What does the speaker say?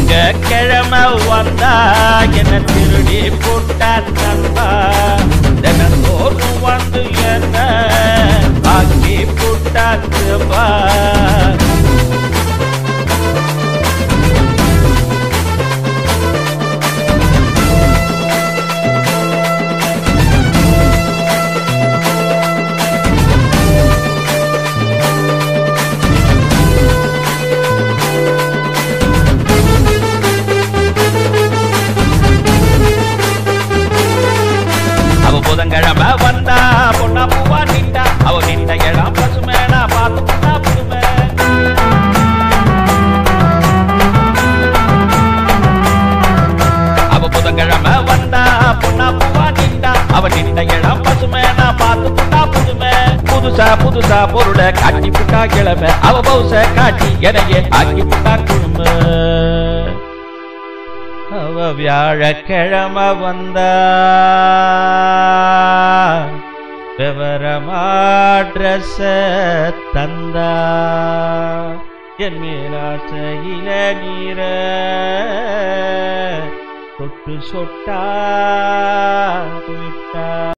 திங்க கிழமை வந்தா என்ன திருடி போட்டா நண்பா தினந்தோறும் வந்து என்ன ஆக்கி போட்டா திருப்பா அவ புதன்கிழமை வந்தா பொண்ணா பூவா நின்றா அவ நின்ற இடம் பசுமேனா பார்த்து புட்டா புதுமை அவ புதன்கிழமை வந்தா பொண்ணா பூவா நின்றா அவ நின்ற இடம் பசுமேனா பார்த்து புட்டா புதுமை புதுசா புதுசா பொருளை காட்டி புட்டா கிழமை அவ பௌச காட்டி எனையே ஆக்கி புட்டா குழுமை அவ வியாழக்கிழமை வந்தா விவரமா ட்ரெஸ் தந்தா என் மேலாசையில நீர தொட்டு சொட்டா விட்டா